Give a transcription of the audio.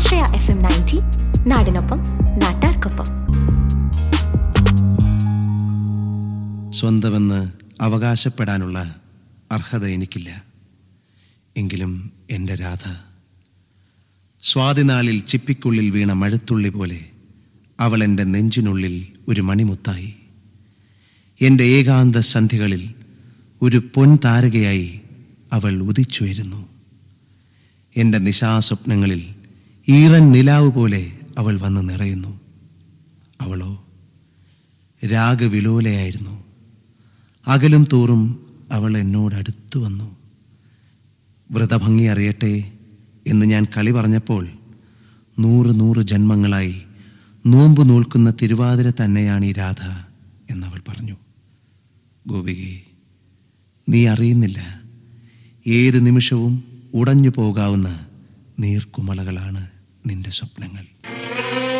ആശ്രയ F M ninety നാടിനൊപ്പം നാട്ടാർക്കൊപ്പം സ്വന്തമെന്ന് അവകാശപ്പെടാനുള്ള അർഹത എനിക്കില്ല എങ്കിലും എൻ്റെ രാധ സ്വാതിനാളിൽ ചിപ്പിക്കുള്ളിൽ വീണ മഴത്തുള്ളി പോലെ അവൾ എൻ്റെ നെഞ്ചിനുള്ളിൽ ഒരു മണിമുത്തായി എൻ്റെ ഏകാന്ത സന്ധികളിൽ ഒരു പൊൻതാരകയായി അവൾ ഉദിച്ചുയരുന്നു എൻ്റെ നിശാസ്വപ്നങ്ങളിൽ ഈറൻ നിലാവ് പോലെ അവൾ വന്ന് നിറയുന്നു അവളോ രാഗവിലോലയായിരുന്നു അകലും തോറും അവൾ എന്നോട് അടുത്തു വന്നു വ്രതഭംഗി അറിയട്ടെ എന്ന് ഞാൻ കളി പറഞ്ഞപ്പോൾ നൂറ് നൂറ് ജന്മങ്ങളായി നോമ്പ് നോൽക്കുന്ന തിരുവാതിര തന്നെയാണ് ഈ രാധ എന്നവൾ പറഞ്ഞു ഗോപികെ നീ അറിയുന്നില്ല ഏത് നിമിഷവും ഉടഞ്ഞു പോകാവുന്ന നീർക്കുമളകളാണ് നിന്റെ സ്വപ്നങ്ങൾ